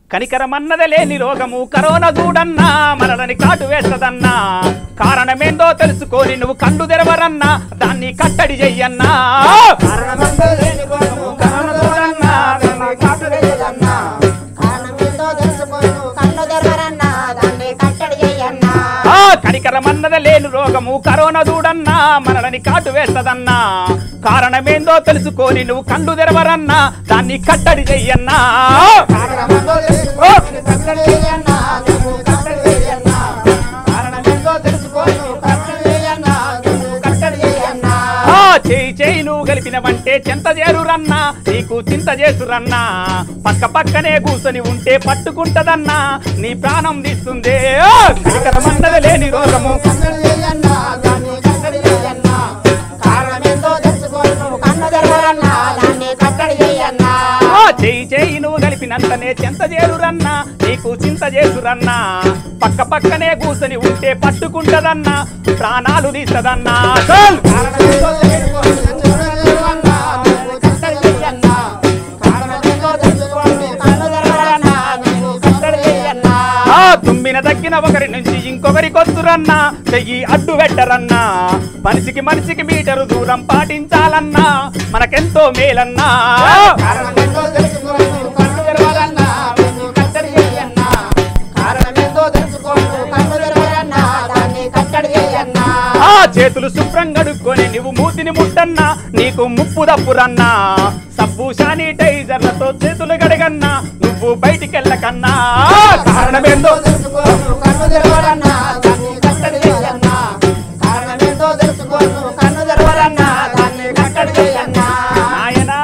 కనికరమన్నద లేని రోగము కరోనా చూడన్నా మనలని కాటు వేస్తదన్నా కారణమేందో తెలుసుకొని నువ్వు కళ్ళు తెరవరన్నా దాన్ని కట్టడి చెయ్యన్నా కారణమందలేని కోసము కరుణ చూడన్నా, దాన్ని కాటు వేయదన్నా. కారణమేందో తెలుసుకొని నువ్వు కన్ను తెరవరన్నా, దాన్ని కట్టడి చెయ్యన్నా. ఆ కనికరమన్నద లేని రోగము కరోనా చూడన్నా మనలని కాటు వేస్తదన్నా కారణమేందో తెలుసుకొని నువ్వు కళ్ళు తెరవరన్నా దాన్ని కట్టడి చెయ్యన్నా కారణమందలేని కోసము కట్టడి చెయ్యన్నా, నువ్వు కట్టడి చెయ్యన్నా. కారణమేందో తెలుసుకొని నువ్వు కట్టడి చెయ్యన్నా, నువ్వు కట్టడి చెయ్యన్నా. ఆ చేయి చేయి నువ్వు గలిపినవంటే చెంత చేరురన్నా నీకు చింత చేసురన్నా పక్క పక్కనే కూర్చొని ఉంటే పట్టుకుంటదన్నా నీ ప్రాణం తీస్తుందే ఆ, కనికరమన్నది లేని రోగము కట్టడి చెయ్యన్నా, దాన్ని కట్టడి చెయ్యన్నా. కారణమేందో తెలుసుకొని నువ్వు కన్ను తెరవరన్నా, దాన్ని కట్టడి చెయ్యన్నా. ఆ చేయి చేయి నువ్వు కలిపినంతనే చెంత చేరురన్నా నీకు చింత చేసురన్నా పక్క పక్కనే కూర్చొని ఉంటే పట్టుకుంటదన్నా ప్రాణాలు తీస్తదన్నా చల్! కారణమేందో తెలుసుకొని నువ్వు కన్ను తెరవరన్నా, నువ్వు కట్టడి చెయ్యన్నా. కారణమేందో తెలుసుకొని నువ్వు కన్ను తెరవరన్నా, నువ్వు కట్టడి చెయ్యన్నా. ఆ తుమ్మిన తగ్గిన ఒకరి నుంచి ఇంకొకరి కొత్తురన్నా చెయ్యి అడ్డు పెట్టరన్నా మనిషికి మనిషికి మీటరు దూరం పాటించాలన్నా మనకెంతో మేలన్నా కారణమేందో తెలుసుకొని నువ్వు కన్ను తెరవరన్నా, నువ్వు కట్టడి చెయ్యన్నా. కారణమేందో తెలుసుకొని నువ్వు కన్ను తెరవరన్నా, దాన్ని కట్టడి చెయ్యన్నా. ఆ చేతులు శుభ్రం గడుక్కొని నువ్వు మూతిని ముట్టన్నా నీకు ముప్పు తప్పురన్నా సబ్బు శానిటైజర్లతో చేతులు గడగన్నా నువ్వు బయటికెళ్ళకన్నా కారణమేందో తెలుసుకోను కన్ను తెరవరన్నా దాన్ని కట్టడి చేయన్నా కారణమేంటో తెలుసుకోను కన్ను తెరవరన్నా దాన్ని కట్టడి చేయన్నా నాయనా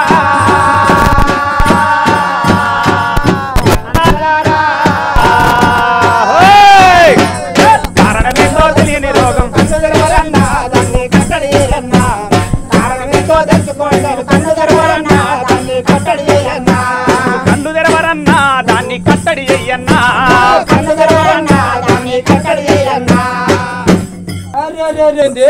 ఓయ్! కారణమేందో తెలియని రోగం కన్ను తెరవరన్నా దాన్ని కట్టడి చేయన్నా కారణమేంటో తెలుసుకోను కన్ను తెరవరన్నా దాన్ని కట్టడి చేయన్నా కళ్ళు తెరవరన్నా దాన్ని కట్టడి చెయ్యన్నా కన్ను తెరవరన్నా దాన్ని కట్టడి చేయన్నా అరే అరే అరే ఏంది?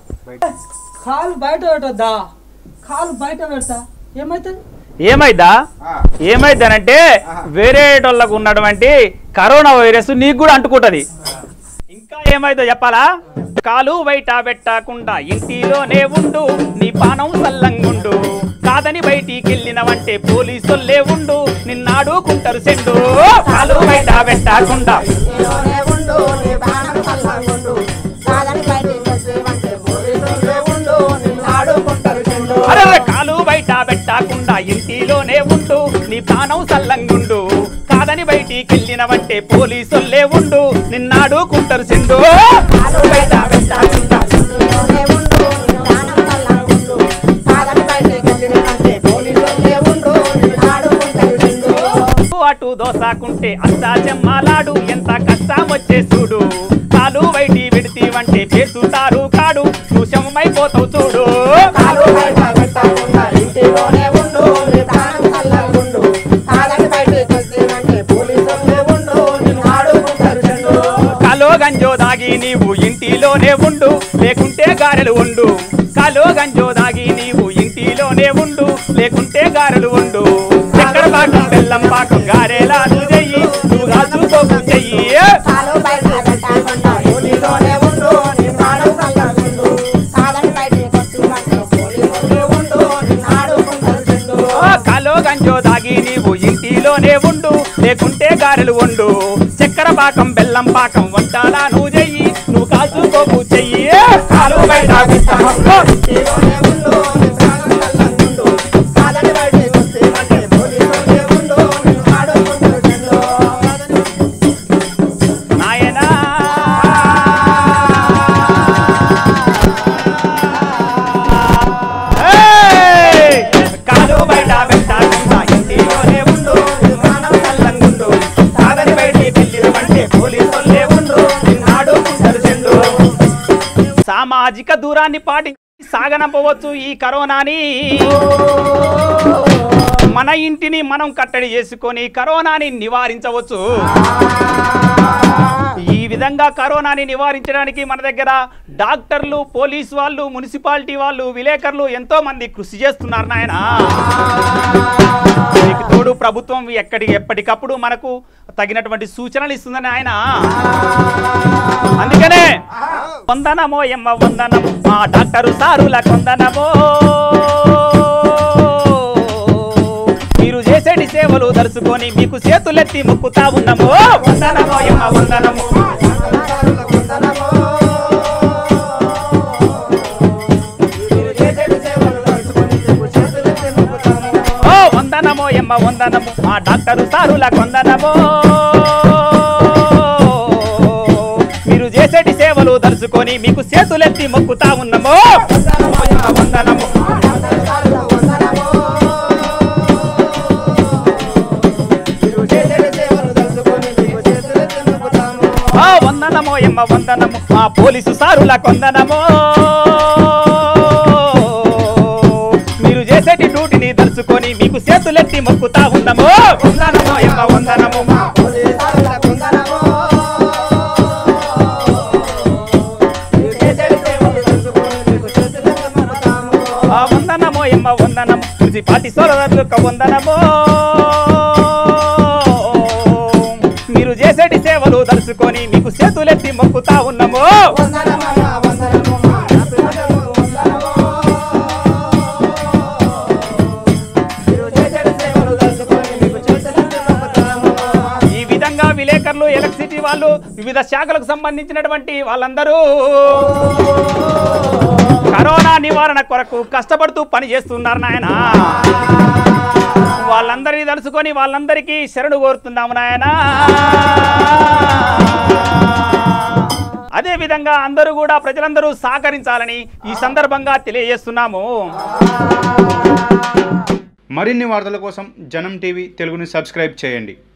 కాలు బయట పెట్టొద్దా కాలు బయట పెడతా ఏమైతుంది ఏమైద్దా ఏమైద్దనంటే వేరే వాళ్ళకు ఉన్నటువంటి కరోనా వైరస్ నీకు కూడా అంటుకుంటది ఇంకా ఏమైందో చెప్పాలా కాలు బయట పెట్టకుండా ఇంటిలోనే ఉండు నీ పానం సల్లంగుండు కాదని బయటికి వెళ్ళినవంటే పోలీసులే ఉండు నిన్నాడుకుంటారు సెండు కాలు బయట పెట్టకుండా నీలోనే ఉండు నీ ప్రాణం కల్లంగుండు కాదని బయటికి వచ్చేవంటే పోలీసులే ఉండు నిన్ను ఆడుకుంటారు చెండు అరే కాలు బయట పెట్టకుండా ఇంటిలోనే ఉండు నీ ప్రాణం సల్లంగుండు కాదని బయటికి వెళ్ళినవంటే పోలీసులే ఉండు నిన్నాడుకుంటారు సెండు కాలు బయట పెట్టకుండా నీలోనే ఉండు నీ ప్రాణం కల్లంగుండు కాదని బయటికి వచ్చేవంటే పోలీసులే ఉండు నిన్ను ఆడుకుంటారు చెండు అటు దోసాకుంటే అస్తా చెమ్మాలాడు ఎంత కష్టం వచ్చే చూడు కాలు బయటి పెడితీవంటే పేసుతారు కాడు దూషమైపోతావు చూడు కాలు బయట పెట్టకుండా ఇంటిలోనే ఉండు నీ ప్రాణం కల్లంగుండు కాదని బయటికి వచ్చేవంటే పోలీసులే ఉండు నిన్ను ఆడుకుంటారు చెండు కాలో గంజో దాగి నీవు ఇంటిలోనే ఉండు లేకుంటే గారెలు ఉండు కాలో గంజో దాగి నీవు ఇంటిలోనే ఉండు లేకుంటే గారెలు ఉండు చక్కెర పాకం బెల్లం పాకం గారెలా నువ్వు చెయ్యి నువ్వు కాచుకోకు చెయ్యి కాలు బయట పెట్టకుండా ఊరిలోనే ఉండు నీ ప్రాణం కల్లంగుండు కాదని బయటికి వచ్చేవంటే పోలీసులే ఉండు నిన్ను ఆడుకుంటారు చెండు ఆ కాలో గంజో దాగి నీవు ఇంటిలోనే ఉండు లేకుంటే గారెలు వండు చక్కెర పాకం బెల్లం పాకం వంటాలా నువ్వు చెయ్యి నువ్వు కాచుకోకు చెయ్యి కాలు బయట పెట్టకుండా. ఇంటిలోనే ఉండు నీ ప్రాణం కల్లంగుండు కాదని బయటికి వచ్చేవంటే పోలీసులే ఉండు నిన్ను ఆడుకుంటారు చెండు నాయనా ఏయ్! కాలు బయట పెట్టకుండా ఇంటిలోనే ఉండు నువ్వు ప్రాణం కల్లంగుండు కాదని బయటికి వెళ్ళినవంటే పోలీసులే ఉండు నిన్నాడు చెండు సామాజిక దూరాన్ని పాటించి సాగనంపవచ్చు ఈ కరోనాని మన ఇంటిని మనం కట్టడి చేసుకొని కరోనాని నివారించవచ్చు ఈ విధంగా కరోనాని నివారించడానికి మన దగ్గర డాక్టర్లు పోలీస్ వాళ్ళు మున్సిపాలిటీ వాళ్ళు విలేకరులు ఎంతో మంది కృషి చేస్తున్నారు నాయన దీనికి తోడు ప్రభుత్వం ఎక్కడి ఎప్పటికప్పుడు మనకు తగినటువంటి సూచనలు ఇస్తుందని ఆయన అందుకనే వందనమో ఎమ్మ వందనము మా డాక్టరు సారుల కొందనమో మీరు చేసేటి సేవలు దలుచుకొని మీకు చేతులెత్తి మొక్కుతా ఉన్నాము వందనమో ఎమ్మ వందనము ఓ వందనమో ఎమ్మ వందనము మా డాక్టరు సారుల కొందనమో మీరు చేసేటి సేవలు దలుచుకొని మీకు చేతులెత్తి మొక్కుతా ఉన్నాము వందనమో ఎమ్మ వందనము ఆ వందనమో ఎమ్మ వందనము మా పోలీసు సారుల కొందనమో మీరు చేసేటి డ్యూటీని దలుచుకొని మీకు చేతులెత్తి మొక్కుతా ఉన్నాము వందనమో ఎమ్మ వందనము ఆ వందనమో ఎమ్మ వందనము మున్సిపాలిటీ సోదరులకు వందనమో మీరు చేసేటి సేవలు దలుచుకొని మీకు చేతులెత్తి మొక్కుతా ఉన్నాము ఈ విధంగా విలేకరులు ఎలక్ట్రిసిటీ వాళ్ళు వివిధ శాఖలకు సంబంధించినటువంటి వాళ్ళందరూ కరోనా నివారణ కొరకు కష్టపడుతూ పని చేస్తున్నారు నాయన వాళ్ళందరినీ తలుచుకొని వాళ్ళందరికీ శరణు కోరుతున్నాము నాయన అదే విధంగా అందరూ కూడా ప్రజలందరూ సహకరించాలని ఈ సందర్భంగా తెలియజేస్తున్నాము మరిన్ని వార్తల కోసం జనం టీవీ తెలుగుని సబ్స్క్రైబ్ చేయండి